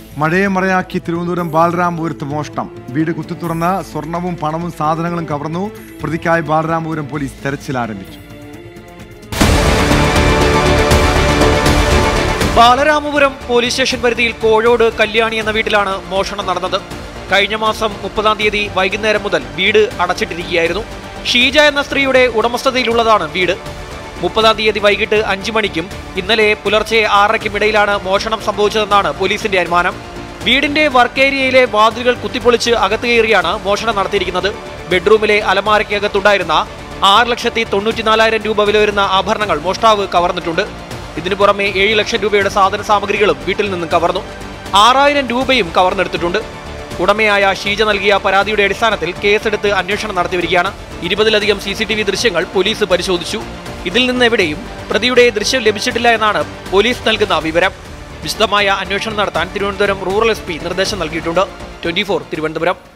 മഴയെ മറയാക്കി തിരുവനന്തപുരം ബാലരാമപുരത്ത് മോഷണം വീട് കുത്തിത്തുറന്ന് സ്വർണവും പണവും സാധനങ്ങളും കവർന്നു പ്രതിക്കായി ബാലരാമപുരം പോലീസ് തെരച്ചിൽ ആരംഭിച്ചു ബാലരാമപുരം പോലീസ് സ്റ്റേഷൻ പരിധിയിൽ കോഴോട് കല്യാണി എന്ന വീട്ടിലാണ് മോഷണം നടന്നത് കഴിഞ്ഞ മാസം മുപ്പതാം തീയതി വൈകുന്നേരം മുതൽ വീട് അടച്ചിട്ടിരിക്കുകയായിരുന്നു ഷീജ എന്ന സ്ത്രീയുടെ ഉടമസ്ഥതയിലുള്ളതാണ് വീട് മുപ്പതാം തീയതി വൈകിട്ട് അഞ്ചു മണിക്കും ഇന്നലെ പുലർച്ചെ ആറരയ്ക്കും ഇടയിലാണ് മോഷണം സംഭവിച്ചതെന്നാണ് പോലീസിന്റെ അനുമാനം വീടിന്റെ വർക്ക് ഏരിയയിലെ വാതിലുകൾ കുത്തിപ്പൊളിച്ച് അകത്ത് കയറിയാണ് മോഷണം നടത്തിയിരിക്കുന്നത് ബെഡ്റൂമിലെ അലമാരയ്ക്കകത്തുണ്ടായിരുന്ന ആറ് ലക്ഷത്തി തൊണ്ണൂറ്റിനാലായിരം രൂപ വില വരുന്ന ആഭരണങ്ങൾ മോഷ്ടാവ് കവർന്നിട്ടുണ്ട് ഇതിനു പുറമെ ഏഴ് ലക്ഷം രൂപയുടെ സാധന സാമഗ്രികളും വീട്ടിൽ നിന്നും കവർന്നു ആറായിരം രൂപയും കവർന്നെടുത്തിട്ടുണ്ട് ഉടമയായ ഷീജ നൽകിയ പരാതിയുടെ അടിസ്ഥാനത്തിൽ കേസെടുത്ത് അന്വേഷണം നടത്തിവരികയാണ് ഇരുപതിലധികം സി സി ടി വി ദൃശ്യങ്ങൾ പോലീസ് പരിശോധിച്ചു ഇതിൽ നിന്ന് എവിടെയും പ്രതിയുടെ ദൃശ്യം ലഭിച്ചിട്ടില്ല എന്നാണ് പോലീസ് നൽകുന്ന വിവരം വിശദമായ അന്വേഷണം നടത്താൻ തിരുവനന്തപുരം റൂറൽ എസ് നിർദ്ദേശം നൽകിയിട്ടുണ്ട് ട്വന്റി തിരുവനന്തപുരം